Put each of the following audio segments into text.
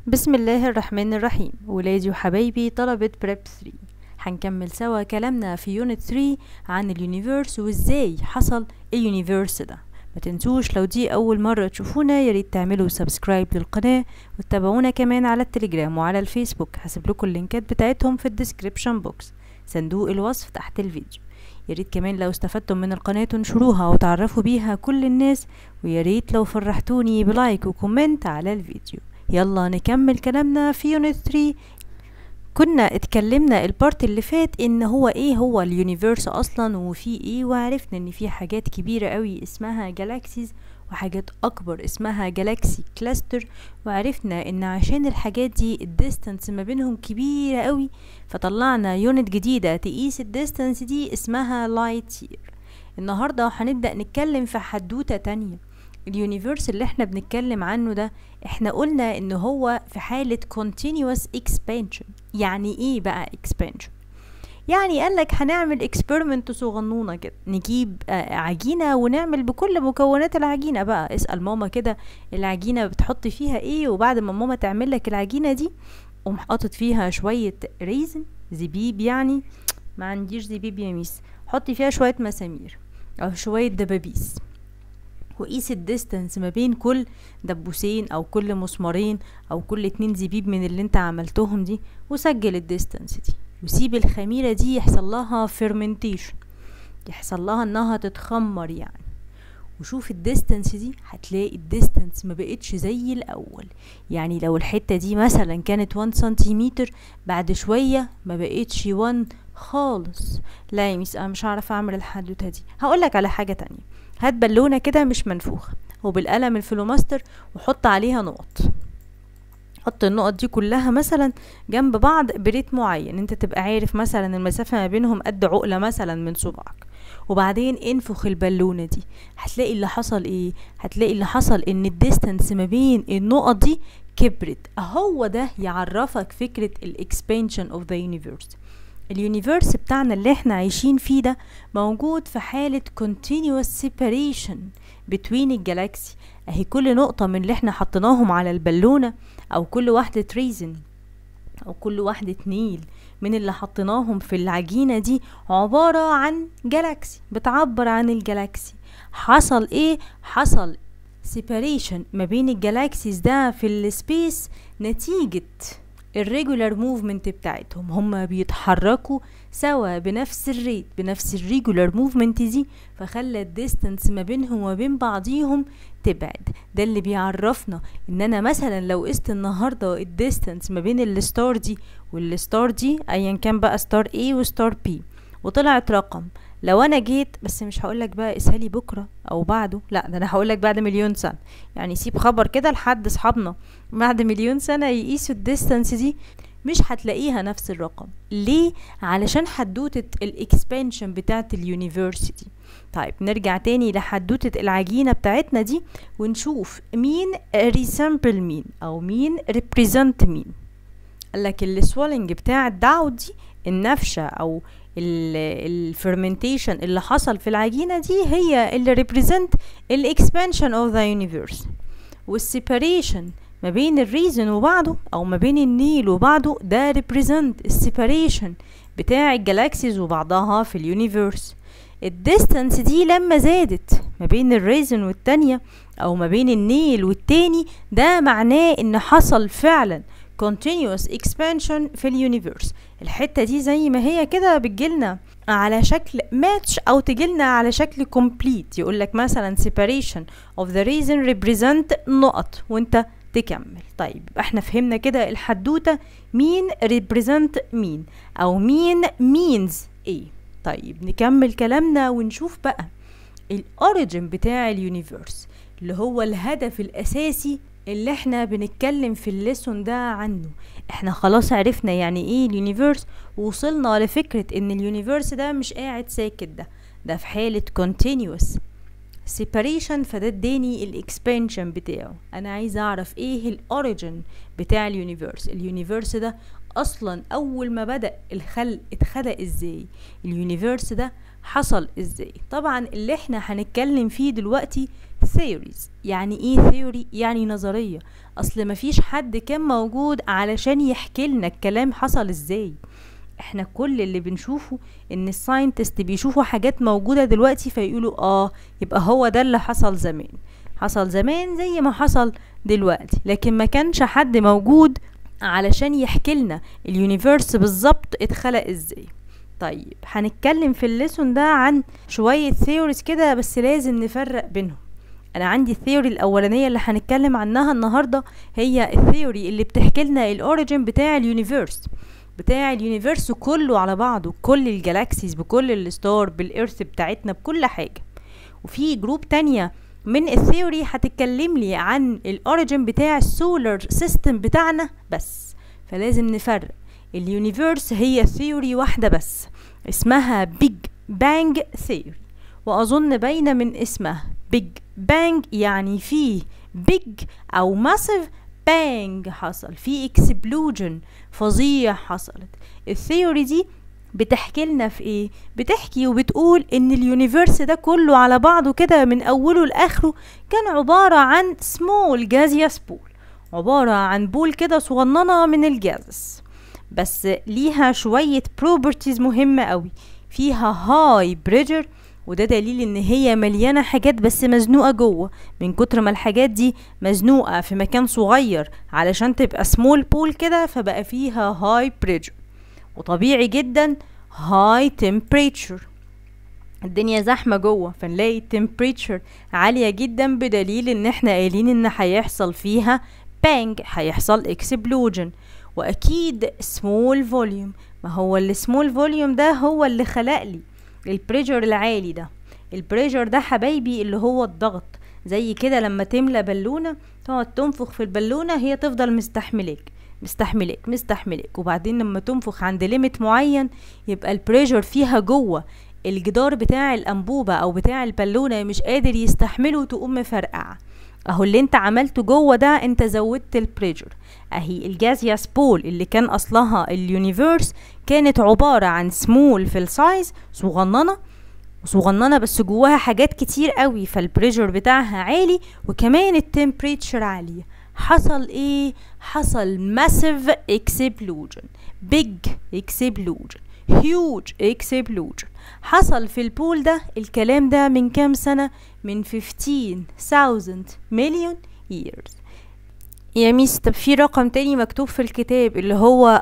بسم الله الرحمن الرحيم ولادي وحبايبي طلبة بريب 3 هنكمل سوا كلامنا في يونت 3 عن اليونيفيرس وازاي حصل اليونيفيرس ده ما تنسوش لو دي اول مرة تشوفونا ياريت تعملوا سبسكرايب للقناة وتتابعونا كمان على التليجرام وعلى الفيسبوك هسيب لكم اللينكات بتاعتهم في الديسكريبشن بوكس صندوق الوصف تحت الفيديو ياريت كمان لو استفدتم من القناة تنشروها وتعرفوا بيها كل الناس وياريت لو فرحتوني بلايك وكومنت على الفيديو يلا نكمل كلامنا في يونت 3 كنا اتكلمنا البارت اللي فات ان هو ايه هو اليونيفيرس اصلا وفي ايه وعرفنا ان في حاجات كبيرة قوي اسمها جالاكسيز وحاجات اكبر اسمها جالاكسي كلاستر وعرفنا ان عشان الحاجات دي الديستانس ما بينهم كبيرة قوي فطلعنا يونت جديدة تقيس الديستانس دي اسمها لايت يير النهاردة هنبدأ نتكلم في حدوتة تانية اليونيفيرس اللي احنا بنتكلم عنه ده احنا قلنا ان هو في حالة continuous expansion يعني ايه بقى expansion يعني قالك هنعمل اكسبيرمنت صغنونة كده نجيب آه عجينة ونعمل بكل مكونات العجينة بقى اسأل ماما كده العجينة بتحطي فيها ايه وبعد ما ماما تعمل لك العجينة دي قوم حاطط فيها شوية ريزن زبيب يعني ما عنديش زبيب يا ميس حطي فيها شوية مسامير او شوية دبابيس وقيس الديستنس ما بين كل دبوسين او كل مسمارين او كل اتنين زبيب من اللي انت عملتهم دي وسجل الديستنس دي وسيب الخميرة دي يحصل لها فيرمنتيشن يحصل لها انها تتخمر يعني وشوف الديستنس دي هتلاقي الديستنس ما بقتش زي الاول يعني لو الحتة دي مثلا كانت 1 سنتيمتر بعد شوية ما بقتش 1 خالص لا يا ميس انا مش هعرف اعمل الحدوتة دي هقولك على حاجة تانية هات بالونة كده مش منفوخة وبالقلم الفلوماستر وحط عليها نقط حط النقط دي كلها مثلا جنب بعض بريت معين انت تبقى عارف مثلا المسافة ما بينهم قد عقلة مثلا من صبعك وبعدين انفخ البالونة دي هتلاقي اللي حصل ايه هتلاقي اللي حصل ان الديستنس ما بين النقط دي كبرت هو ده يعرفك فكرة الاكسبانشن اوف ذا يونيفيرس اليونيفيرس بتاعنا اللي احنا عايشين فيه ده موجود في حالة continuous separation between الجالاكسي اهي كل نقطة من اللي احنا حطيناهم على البالونة او كل واحدة ريزن او كل واحدة نيل من اللي حطيناهم في العجينة دي عبارة عن جالاكسي بتعبر عن الجالاكسي حصل ايه حصل separation ما بين الجالاكسيز ده في السبيس نتيجة الريجولار موفمنت بتاعتهم هما بيتحركوا سوا بنفس الريت بنفس الريجولار موفمنت دي فخلى الديستنس ما بينهم وبين بعضيهم تبعد ده اللي بيعرفنا ان انا مثلا لو قست النهارده الديستنس ما بين الستار دي والستار دي ايا كان بقى ستار A وستار B وطلعت رقم لو انا جيت بس مش هقولك بقى اسالي بكره او بعده لا ده انا هقولك بعد مليون سنه يعني سيب خبر كده لحد اصحابنا بعد مليون سنه يقيسوا الديستانس دي مش هتلاقيها نفس الرقم ليه علشان حدوته الاكسبانشن بتاعت اليونيفرسيتي طيب نرجع تاني لحدوته العجينه بتاعتنا دي ونشوف مين ريسامبل مين او مين ريبريزنت مين قالك السوالنج بتاع الدعوة دي النفشة او الفرمنتيشن اللي حصل في العجينة دي هي اللي represent الاكسبانشن of the universe والسيباريشن ما بين الريزن وبعضه او ما بين النيل وبعضه ده represent السيباريشن بتاع الجالاكسيز وبعضها في اليونيفرس الديستانس دي لما زادت ما بين الريزن والتانية او ما بين النيل والتاني ده معناه ان حصل فعلا continuous expansion في اليونيفرس الحتة دي زي ما هي كده بتجيلنا على شكل ماتش او تجيلنا على شكل complete يقولك مثلا separation of the reason represent نقط وانت تكمل طيب احنا فهمنا كده الحدوتة مين represent مين او مين means ايه طيب نكمل كلامنا ونشوف بقى الاوريجن بتاع اليونيفرس اللي هو الهدف الاساسي اللي احنا بنتكلم في الليسون ده عنه احنا خلاص عرفنا يعني ايه اليونيفرس ووصلنا لفكرة ان اليونيفرس ده مش قاعد ساكت ده ده في حالة continuous separation فده اداني الاكسبانشن بتاعه انا عايزه اعرف ايه الاوريجن بتاع اليونيفرس اليونيفرس ده اصلا اول ما بدا الخلق اتخلق ازاي اليونيفرس ده حصل ازاي طبعا اللي احنا هنتكلم فيه دلوقتي theories يعني ايه theory يعني نظرية اصل مفيش حد كان موجود علشان يحكي لنا الكلام حصل ازاي احنا كل اللي بنشوفه ان الساينتست بيشوفوا حاجات موجودة دلوقتي فيقولوا اه يبقى هو ده اللي حصل زمان حصل زمان زي ما حصل دلوقتي لكن ما كانش حد موجود علشان يحكي لنا اليونيفرس بالظبط اتخلق ازاي طيب هنتكلم في الليسون ده عن شوية ثيوريز كده بس لازم نفرق بينهم انا عندي الثيوري الاولانيه اللي هنتكلم عنها النهارده هي الثيوري اللي بتحكي لنا الاوريجين بتاع اليونيفرس بتاع اليونيفرس كله على بعضه كل الجالاكسيز بكل الستار بالارث بتاعتنا بكل حاجه وفي جروب تانية من الثيوري هتتكلم لي عن الاوريجين بتاع السولار سيستم بتاعنا بس فلازم نفرق اليونيفرس هي ثيوري واحدة بس اسمها بيج بانج ثيوري وأظن باينة من اسمها بيج بانج يعني فيه بيج أو ماسيف بانج حصل في اكسبلوجن فظيع حصلت الثيوري دي بتحكي لنا في ايه بتحكي وبتقول ان اليونيفرس ده كله على بعضه كده من اوله لاخره كان عبارة عن سمول جازيوس بول عبارة عن بول كده صغننة من الجازس بس ليها شوية بروبرتيز مهمة قوي فيها هاي بريجر وده دليل ان هي مليانة حاجات بس مزنوقة جوه من كتر ما الحاجات دي مزنوقة في مكان صغير علشان تبقى سمول بول كده فبقى فيها هاي بريجر وطبيعي جدا هاي تمبريتشر الدنيا زحمة جوه فنلاقي التمبريتشر عالية جدا بدليل ان احنا قايلين ان هيحصل فيها بانج هيحصل اكسبلوجن واكيد سمول فوليوم ما هو السمول فوليوم ده هو اللي خلق لي البريجر العالي ده البريجر ده حبايبي اللي هو الضغط زي كده لما تملى بالونة تقعد تنفخ في البالونة هي تفضل مستحملاك مستحملاك مستحملاك وبعدين لما تنفخ عند ليميت معين يبقى البريجر فيها جوه الجدار بتاع الانبوبة او بتاع البالونة مش قادر يستحمله تقوم مفرقع اهو اللي انت عملته جوه ده انت زودت البريجر اهي الجازياس بول اللي كان اصلها اليونيفرس كانت عبارة عن سمول في السايز صغننة صغننة بس جواها حاجات كتير قوي فالبريجر بتاعها عالي وكمان التمبريتشر عالية حصل ايه حصل ماسيف اكسبلوجن بيج اكسبلوجن هيوج اكسبلوجن حصل في البول ده الكلام ده من كام سنة من 15,000 مليون years يا ميس طب في رقم تاني مكتوب في الكتاب اللي هو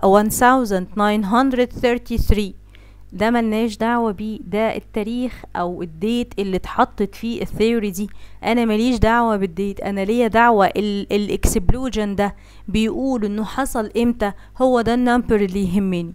1933 ده ملناش دعوة بيه ده التاريخ او الديت اللي اتحطت فيه الثيوري دي انا ماليش دعوة بالديت انا ليا دعوة الاكسبلوجن ده بيقول انه حصل امتى هو ده النمبر اللي يهمني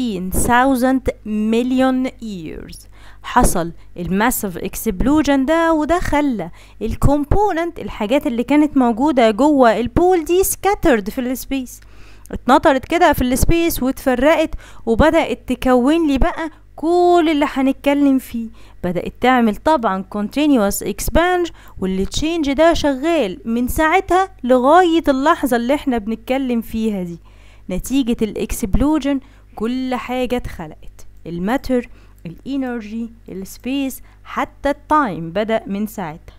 15,000 مليون years حصل الماسيف اكسبلوجن ده وده خلى الكومبوننت الحاجات اللي كانت موجودة جوه البول دي سكاترد في السبيس اتنطرت كده في السبيس واتفرقت وبدأت تكون لي بقى كل اللي هنتكلم فيه بدأت تعمل طبعا continuous expansion واللي تشينج ده شغال من ساعتها لغاية اللحظة اللي احنا بنتكلم فيها دي نتيجة الاكسبلوجن كل حاجة اتخلقت الماتر الانرجي السبيس حتى التايم بدأ من ساعتها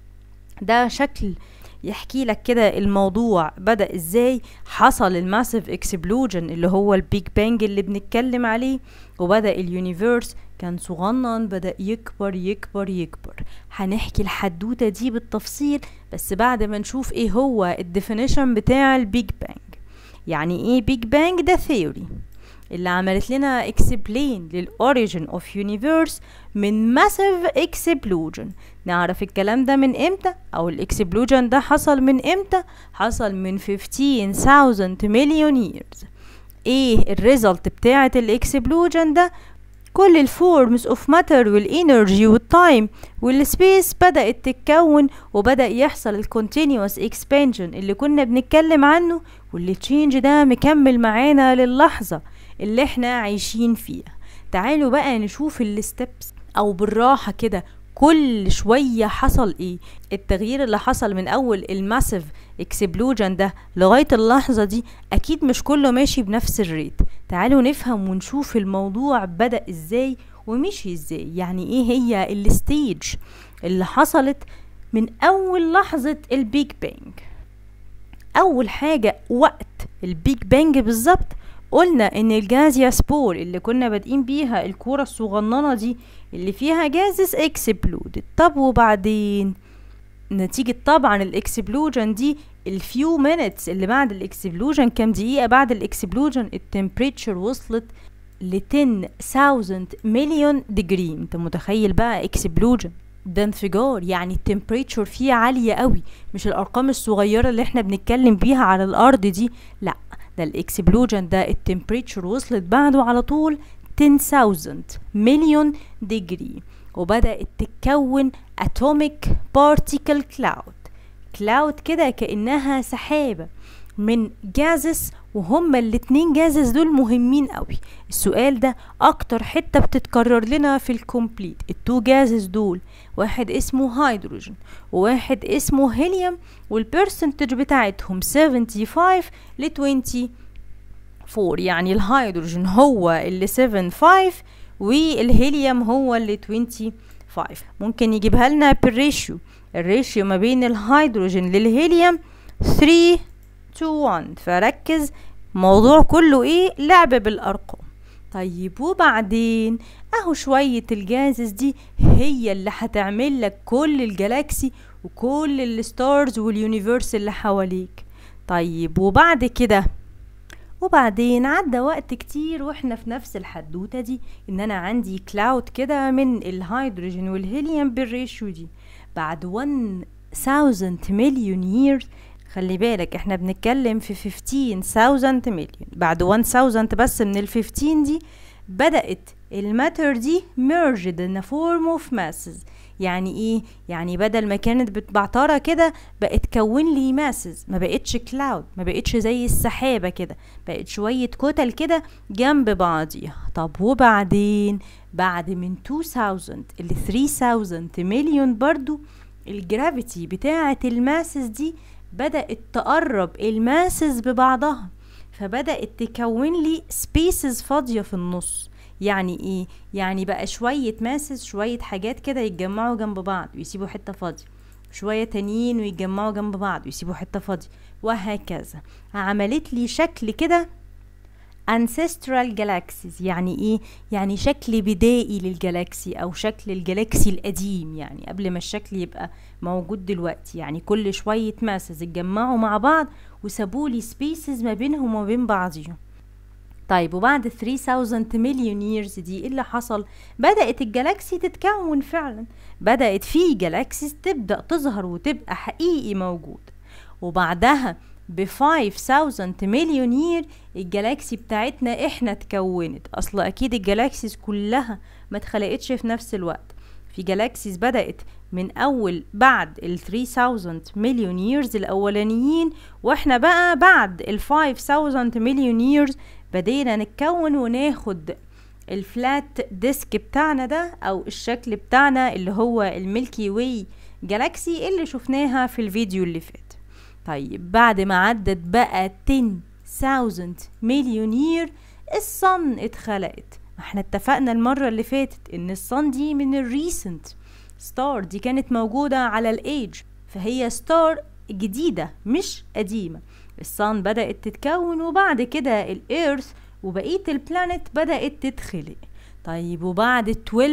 ده شكل يحكي لك كده الموضوع بدأ ازاي حصل الماسيف اكسبلوجن اللي هو البيج بانج اللي بنتكلم عليه وبدأ اليونيفرس كان صغنن بدأ يكبر يكبر يكبر هنحكي الحدوتة دي بالتفصيل بس بعد ما نشوف ايه هو الديفينيشن بتاع البيج بانج يعني ايه بيج بانج ده ثيوري اللي عملت لنا explain للأوريجين of universe من massive explosion نعرف الكلام ده من امتى او الاكسبلوجن ده حصل من امتى حصل من 15,000 مليون years ايه الريزلت بتاعة الاكسبلوجن ده كل الفورمز اوف ماتر والانرجي والتايم والسبيس بدأت تتكون وبدأ يحصل الكونتينيوس اكسبانشن اللي كنا بنتكلم عنه واللي تشينج ده مكمل معانا للحظة اللي احنا عايشين فيها تعالوا بقى نشوف الستبس او بالراحة كده كل شوية حصل ايه التغيير اللي حصل من اول الماسيف اكسبلوجن ده لغاية اللحظة دي اكيد مش كله ماشي بنفس الريت تعالوا نفهم ونشوف الموضوع بدأ ازاي ومشي ازاي يعني ايه هي الستيج اللي حصلت من اول لحظة البيج بانج اول حاجة وقت البيج بانج بالظبط قلنا ان الجازيا سبور اللي كنا بادئين بيها الكورة الصغننة دي اللي فيها جازس اكسبلودد طب وبعدين نتيجة طبعا الاكسبلوجن دي الفيو مينتس اللي بعد الاكسبلوجن كام دقيقة بعد الاكسبلوجن التمبريتشر وصلت ل 10000 مليون ديجري انت متخيل بقى اكسبلوجن ده انفجار يعني التمبريتشر فيه عالية قوي مش الارقام الصغيرة اللي احنا بنتكلم بيها على الارض دي لا ده الاكسبلوجن ده التمبريتشر وصلت بعده على طول 10000 مليون ديجري وبدأت تتكون atomic particle cloud كلاود كده كأنها سحابة من جازس وهما الاتنين جازس دول مهمين قوي السؤال ده اكتر حتة بتتكرر لنا في الكومبليت التو جازس دول واحد اسمه هيدروجين وواحد اسمه هيليوم والبرسنتج بتاعتهم 75 ل 24 يعني الهيدروجين هو اللي 75 والهيليوم هو اللي 25 ممكن يجيبها لنا بالريشيو الريشيو ما بين الهيدروجين للهيليوم 3 to 1 فركز موضوع كله ايه لعب بالارقام طيب وبعدين اهو شوية الجازز دي هي اللي هتعمل لك كل الجالاكسي وكل الستارز واليونيفرس اللي حواليك طيب وبعد كده وبعدين عدى وقت كتير واحنا في نفس الحدوتة دي ان انا عندي كلاود كده من الهيدروجين والهيليوم بالريشيو دي بعد 1000 مليون years خلي بالك احنا بنتكلم في 15000 مليون بعد 1000 بس من ال 15 دي بدأت الماتر دي merged in a form of masses يعني ايه يعني بدل ما كانت بتبعترة كده بقت كون لي ماسز ما بقتش كلاود ما بقتش زي السحابة كده بقت شوية كتل كده جنب بعضيها طب وبعدين بعد من 2000 ل 3000 مليون برضو الجرافيتي بتاعة الماسز دي بدأت تقرب الماسز ببعضها فبدأت تكون لي سبيسز فاضية في النص يعني ايه يعني بقى شوية ماسز شوية حاجات كده يتجمعوا جنب بعض ويسيبوا حتة فاضية شوية تانيين ويتجمعوا جنب بعض ويسيبوا حتة فاضية وهكذا عملت لي شكل كده ancestral galaxies يعني ايه يعني شكل بدائي للجالاكسي او شكل الجالاكسي القديم يعني قبل ما الشكل يبقى موجود دلوقتي يعني كل شوية ماسز اتجمعوا مع بعض وسابولي سبيسز ما بينهم وما بين بعضهم طيب وبعد 3000 مليون ييرز دي ايه اللي حصل بدأت الجالاكسي تتكون فعلا بدأت في جالاكسيز تبدأ تظهر وتبقى حقيقي موجود وبعدها ب 5000 مليون يير الجالاكسي بتاعتنا احنا اتكونت اصل اكيد الجالاكسيز كلها ما اتخلقتش في نفس الوقت في جالاكسيز بدأت من اول بعد ال 3000 مليون ييرز الاولانيين واحنا بقى بعد ال 5000 مليون ييرز بدينا نتكون وناخد الفلات ديسك بتاعنا ده او الشكل بتاعنا اللي هو الميلكي واي جالاكسي اللي شفناها في الفيديو اللي فات طيب بعد ما عدت بقى 10000 مليون يير الصن اتخلقت احنا اتفقنا المرة اللي فاتت ان الصن دي من الريسنت ستار دي كانت موجودة على الايج فهي ستار جديدة مش قديمة الصن بدأت تتكون وبعد كده الإيرث وبقية البلانت بدأت تتخلق طيب وبعد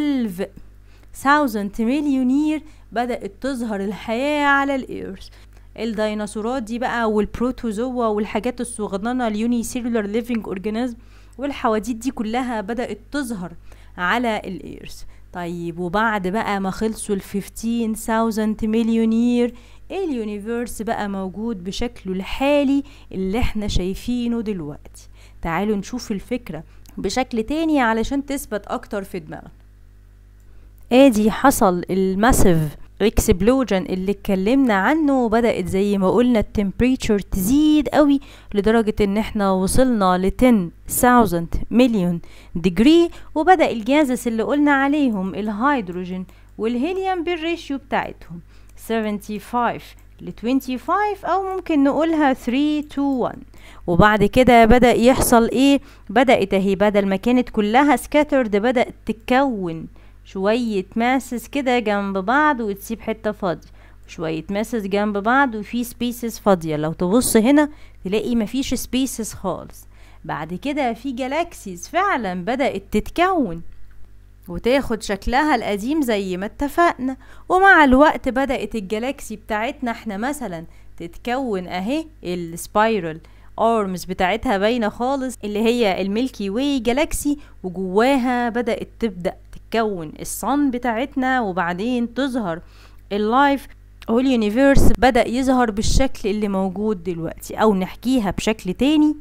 12000 مليون يير بدأت تظهر الحياة على الإيرث الديناصورات دي بقى والبروتوزوا والحاجات الصغننة اليوني سيلولار ليفينج اورجانيزم والحواديت دي كلها بدأت تظهر على الإيرث طيب وبعد بقى ما خلصوا ال 15000 مليون يير اليونيفيرس بقى موجود بشكله الحالي اللي احنا شايفينه دلوقتي تعالوا نشوف الفكرة بشكل تاني علشان تثبت اكتر في دماغنا ادي حصل الماسيف اكسبلوجن اللي اتكلمنا عنه وبدأت زي ما قلنا التمبريتشر تزيد قوي لدرجة ان احنا وصلنا ل 10000 مليون ديجري وبدأ الجازس اللي قلنا عليهم الهيدروجين والهيليوم بالريشيو بتاعتهم 75 ل 25 او ممكن نقولها 3 to 1 وبعد كده بدأ يحصل ايه بدأت اهي بدل ما كانت كلها سكاترد بدأت تتكون شوية ماسس كده جنب بعض وتسيب حتة فاضية شوية ماسز جنب بعض وفي سبيسز فاضية لو تبص هنا تلاقي مفيش سبيسز خالص بعد كده في جالاكسيز فعلا بدأت تتكون وتاخد شكلها القديم زي ما اتفقنا ومع الوقت بدأت الجالاكسي بتاعتنا احنا مثلا تتكون اهي السبايرال ارمز بتاعتها باينه خالص اللي هي الميلكي واي جالاكسي وجواها بدات تبدا تتكون الصن بتاعتنا وبعدين تظهر اللايف واليونيفيرس بدا يظهر بالشكل اللي موجود دلوقتي او نحكيها بشكل تاني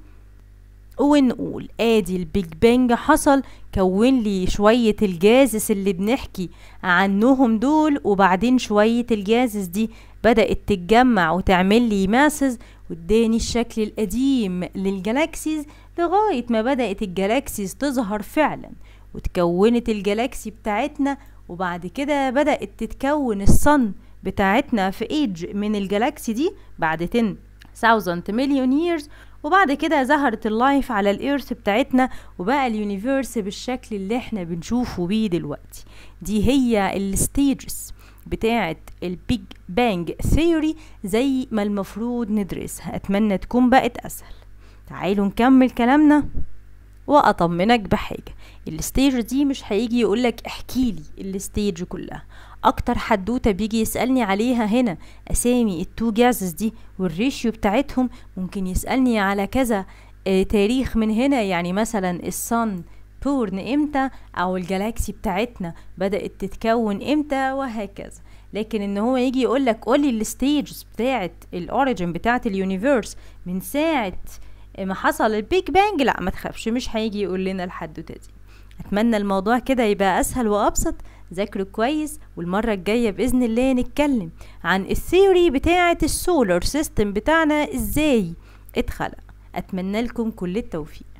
ونقول ادي البيج بانج حصل كون لي شوية الجازس اللي بنحكي عنهم دول وبعدين شوية الجازس دي بدأت تتجمع وتعمل لي ماسز واداني الشكل القديم للجالاكسيز لغاية ما بدأت الجالاكسيز تظهر فعلا وتكونت الجالاكسي بتاعتنا وبعد كده بدأت تتكون الصن بتاعتنا في ايج من الجالاكسي دي بعد 10,000 مليون years وبعد كده ظهرت اللايف على الإيرث بتاعتنا وبقى اليونيفيرس بالشكل اللي احنا بنشوفه بيه دلوقتي دي هي الستيجز بتاعة البيج بانج ثيوري زي ما المفروض ندرسها أتمنى تكون بقت أسهل تعالوا نكمل كلامنا وأطمنك بحاجة الستيج دي مش هيجي يقولك احكيلي الستيج كلها اكتر حدوته بيجي يسالني عليها هنا اسامي التو جازز دي والريشيو بتاعتهم ممكن يسالني على كذا اه تاريخ من هنا يعني مثلا الصن بورن امتى او الجالاكسي بتاعتنا بدات تتكون امتى وهكذا لكن ان هو يجي يقول لك قولي الستيجز بتاعت الاوريجن بتاعت اليونيفيرس من ساعه ما حصل البيج بانج لا ما تخافش مش هيجي يقول لنا الحدوته دي اتمنى الموضوع كده يبقى اسهل وابسط ذاكروا كويس والمرة الجاية بإذن الله نتكلم عن الثيوري بتاعة السولار سيستم بتاعنا ازاي اتخلق اتمنى لكم كل التوفيق